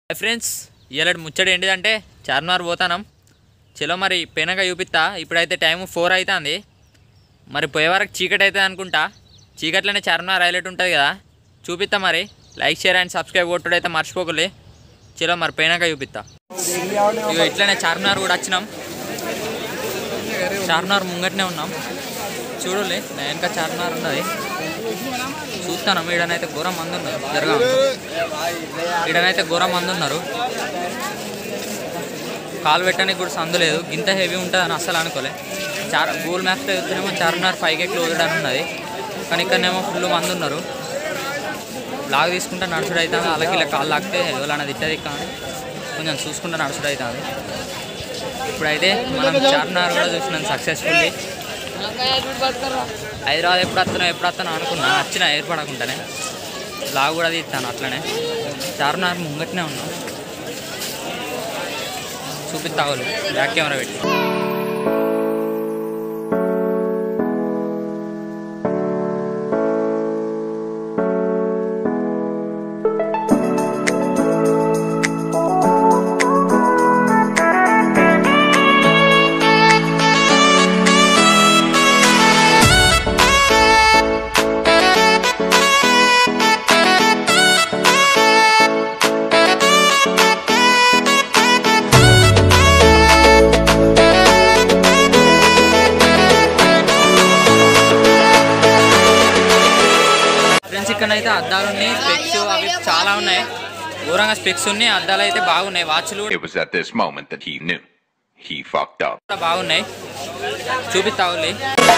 Friends ఇవాళ ముచ్చడి ఏంటిదంటే చార్మినార్ పోతానం చలో మరి పెనగా చూపిస్తా ఇప్పుడైతే టైం ఫోర్ అవుతుంది మరి పోయే వరకు చీకటి అవుతుంది అనుకుంటా చీకట్లోనే చార్మినార్ హైలైట్ ఉంటుంది కదా చూపిస్తా మరి లైక్ షేర్ అండ్ సబ్స్క్రైబ్ కొట్టుడు అయితే మర్చిపోకలే చలో మరి పోయినాక చూపిస్తా ఇక ఇట్లనే చార్మినార్ కూడా వచ్చినాం చార్మినార్ ముంగట్నే ఉన్నాం చూడలే నా వెనక చార్మినార్ ఉన్నది చూస్తాను ఈడనైతే ఘోరం మంది ఉన్నారు జరగా ఈడనైతే ఘోరం మంది ఉన్నారు కాలు పెట్టడానికి కూడా సందు లేదు ఇంత హెవీ ఉంటుందని అస్సలు అనుకోలే చార్ గూగుల్ మ్యాప్స్లో చూస్తేనేమో చార్మినార్ ఫైవ్కే క్లోజ్ అని ఉన్నది కానీ ఇక్కడనేమో ఫుల్ మంది ఉన్నారు లాగ్ తీసుకుంటే నడుచుడు అవుతుంది అలాగే ఇలా కాళ్ళు లాగితే ఎవరైనా తిట్టది కానీ కొంచెం చూసుకుంటే నడుచుడు అవుతుంది ఇప్పుడైతే మనం చార్మినార్ కూడా చూసినాం సక్సెస్ఫుల్లీ హైదరాబాద్ ఎప్పుడు వస్తానో ఎప్పుడు వస్తానో అనుకున్నా వచ్చిన ఏర్పడకుండానే లాగ్ కూడా తీస్తాను అట్లనే చార్మినార్ ముంగట్నే ఉన్నాం చూపిస్తావులు బ్యాక్ కెమెరా పెట్టి ఫ్రెండ్స్ ఇక్కడైతే అద్దాలు ఉన్నాయి స్పెక్స్ అవి చాలా ఉన్నాయి ఘోరంగా స్పెక్స్ ఉన్నాయి అద్దాలు అయితే బాగున్నాయి వాచ్లు It was at this moment that he knew. He fucked up. కూడా బాగున్నాయి చూపిస్తావులే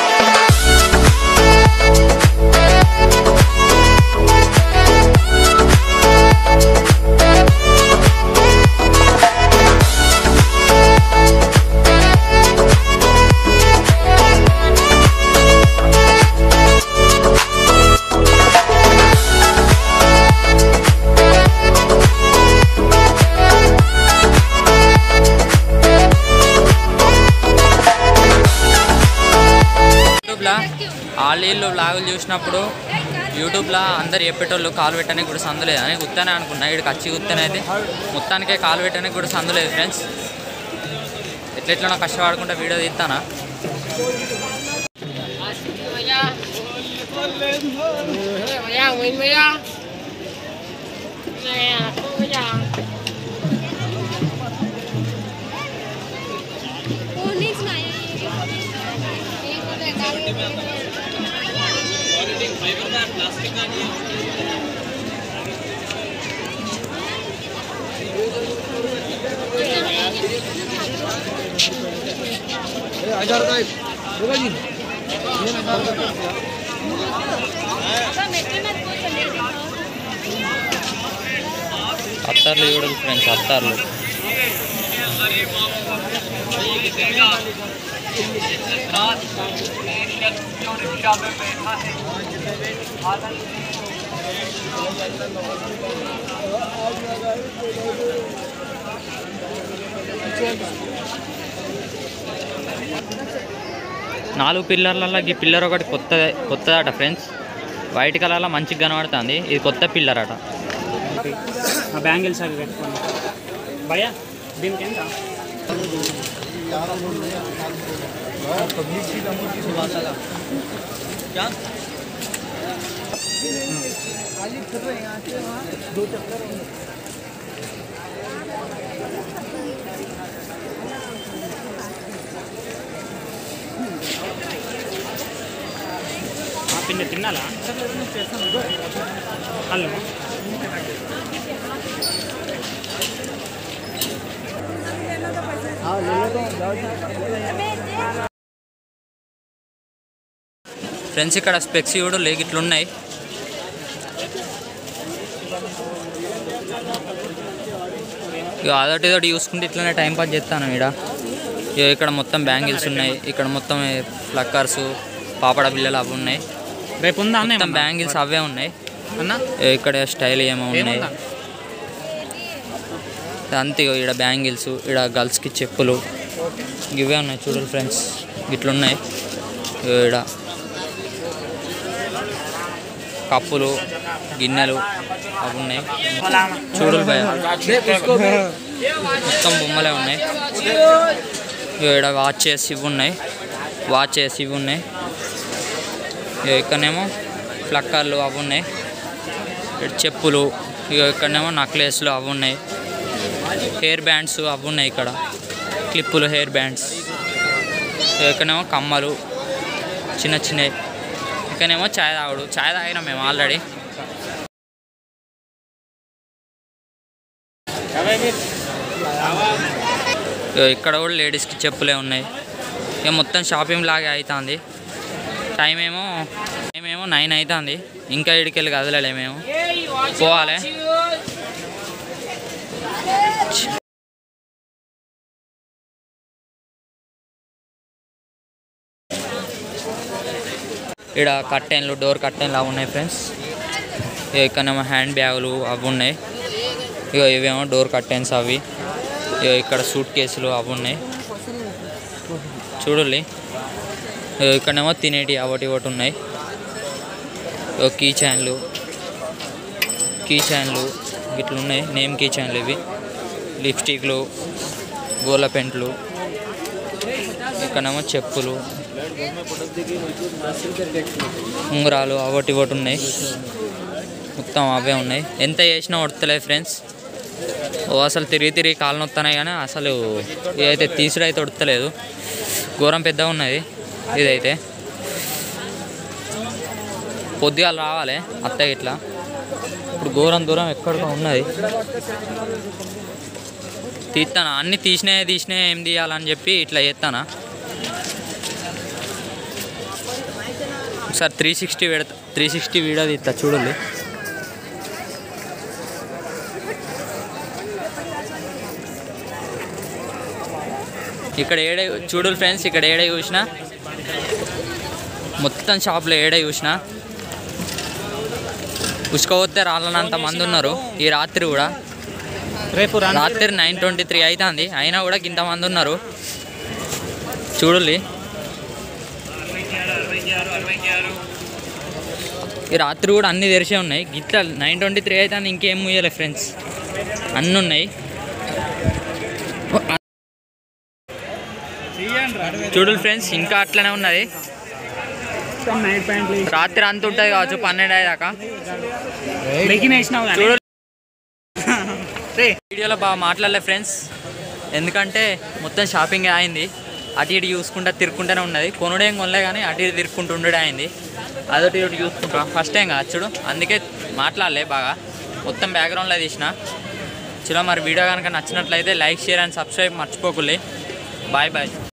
యూట్యూబ్లో ఆలీళ్ళు లాగులు చూసినప్పుడు యూట్యూబ్లో అందరు చెప్పేటోళ్ళు కాలు పెట్టడానికి కూడా సందు లేదు అని గుర్తానే అనుకున్నా ఇక్కడికి వచ్చి గుర్తానే అయితే మొత్తానికే కాలు పెట్టడానికి కూడా సందు లేదు ఫ్రెండ్స్ ఎట్లెట్లా కష్టపడకుండా video తీస్తానా Mày mình mày ra Nè, không có nhà कोणीच नाही एक అత్తార్లు చూడదు ఫ్రెండ్స్ అత్తార్లు నాలుగు పిల్లర్లలో ఈ పిల్లర్ ఒకటి కొత్త కొత్తదట ఫ్రెండ్స్ వైట్ కలర్లో మంచిగా కనబడుతుంది ఇది కొత్త పిల్లర్ అట ఆ బ్యాంగిల్స్ అవి పెట్టుకోండి భయ్యా దీనికి ఎంత ఆ పిండి తినాలా హలో ఫ్రెండ్స్ ఇక్కడ స్పెక్స్ కూడా లేక ఇట్లున్నాయి ఇక అదొకటి ఇదొకటి చూసుకుంటే ఇట్లనే టైం పాస్ చేస్తాను ఇక్కడ ఇక ఇక్కడ మొత్తం బ్యాంగిల్స్ ఉన్నాయి ఇక్కడ మొత్తం ఫ్లక్కర్స్ పాపడ బిల్లలు అవి ఉన్నాయి రేపు ఉందా అన్న మొత్తం ఏమన్నా? బ్యాంగిల్స్ అవే ఉన్నాయి అన్న ఇక ఇక్కడ స్టైల్ ఏమో ఉన్నాయి ఏముందా అంతే ఇగో ఇక్కడ బ్యాంగిల్స్ ఇక్కడ గర్ల్స్కి చెప్పులు ఇవే ఉన్నాయి చూడండి ఫ్రెండ్స్ ఇట్లున్నాయి ఇగో ఈడ కప్పులు గిన్నెలు అవి ఉన్నాయి చూడు భయ మొత్తం బొమ్మలే ఉన్నాయి ఇగో ఇక్కడ వాచెస్ ఇవి ఉన్నాయి వాచెస్ ఇవి ఉన్నాయి ఇగో ఇక్కడనేమో ఫ్లక్కర్లు అవి ఉన్నాయి ఇక్కడ చెప్పులు ఇగో ఇక్కడనేమో నక్లెస్లు అవి ఉన్నాయి హెయిర్ బ్యాండ్స్ అవి ఉన్నాయి ఇక్కడ క్లిప్పులు హెయిర్ బ్యాండ్స్ ఇగో ఇక్కడనేమో కమ్మలు చిన్న చిన్నవి ఇక్కడనేమో చాయ్ తాగుడు చాయ్ తాగినాం మేము ఆల్రెడీ ఇగో ఇక్కడ కూడా లేడీస్కి చెప్పులే ఉన్నాయి ఇక మొత్తం షాపింగ్ లాగే అవుతుంది టైం ఏమో టైం ఏమో నైన్ అవుతుంది ఇంకా ఇడికెళ్ళి కదలలే మేము పోవాలి ఇక్కడ కట్టెన్లు డోర్ కట్టెన్లు అవి ఉన్నాయి ఫ్రెండ్స్ ఇక ఇక్కడేమో హ్యాండ్ బ్యాగులు అవి ఉన్నాయి ఇక ఇవేమో డోర్ కర్టెన్స్ అవి ఇక ఇక్కడ సూట్ కేసులు అవి ఉన్నాయి చూడండి ఇక ఇక్కడేమో తినేటి ఒకటి ఒకటి ఉన్నాయి ఇక కీ చైన్లు కీ చైన్లు ఇట్లా ఉన్నాయి నేమ్ కీ చైన్లు ఇవి లిప్స్టిక్లు గోల పెంట్లు ఇక్కడేమో చెప్పులు ఉంగరాలు ఒకటి ఒకటి ఉన్నాయి మొత్తం అవే ఉన్నాయి ఎంత చేసినా వడతలేదు ఫ్రెండ్స్ ఓ అసలు తిరిగి తిరిగి కాళ్ళు నొస్తున్నాయి కానీ అసలు ఇదైతే తీసుడు అయితే ఉడతలేదు ఘోరం పెద్దగా ఉన్నది ఇదైతే పొద్దుగాల రావాలి అత్తయ్య ఇట్లా ఇప్పుడు ఘోరం దూరం ఎక్కడికో ఉన్నది తీస్తానా అన్ని తీసినాయి తీసినాయి ఏం తీయాలని చెప్పి ఇట్లా చేస్తానా ఒకసారి త్రీ సిక్స్టీ పెడతా త్రీ సిక్స్టీ వీడియో తీస్తా చూడండి ఇక్కడ ఏడే చూడు ఫ్రెండ్స్ ఇక్కడ ఏడే చూసినా మొత్తం షాప్లో ఏడే చూసినా ఉసుకపోతే రాళ్ళనంత మంది ఉన్నారు ఈ రాత్రి కూడా రేపు రండి రాత్రి నైన్ ట్వంటీ త్రీ అవుతుంది అయినా కూడా ఇంత మంది ఉన్నారు చూడండి ఈ రాత్రి కూడా అన్ని తెరిచే ఉన్నాయి గిట్ల నైన్ ట్వంటీ త్రీ అవుతుంది ఇంకేం ముయ్యలే ఫ్రెండ్స్ అన్నీ ఉన్నాయి చూడు ఫ్రెండ్స్ ఇంకా అట్లనే ఉన్నది నైట్ ప్యాంట్లు రాత్రి అంత ఉంటుంది కావచ్చు పన్నెండు అయ్యాక లెగిన్ వేసినావు కానీ చూడు వీడియోలో బాగా మాట్లాడలే ఫ్రెండ్స్ ఎందుకంటే మొత్తం షాపింగ్ అయింది అటు ఇటు చూసుకుంటా తిరుక్కుంటూనే ఉన్నది కొనుడేం కొనలే కానీ అటు ఇటు తిరుక్కుంటూ ఉండడే అయింది అదొకటి ఇటు చూసుకుంటా ఫస్ట్ టైం కాదు చూడు అందుకే మాట్లాడలే బాగా మొత్తం బ్యాక్గ్రౌండ్లో తీసిన చలో మరి వీడియో కనుక నచ్చినట్లయితే లైక్ షేర్ అండ్ సబ్స్క్రైబ్ మర్చిపోకులే బాయ్ బాయ్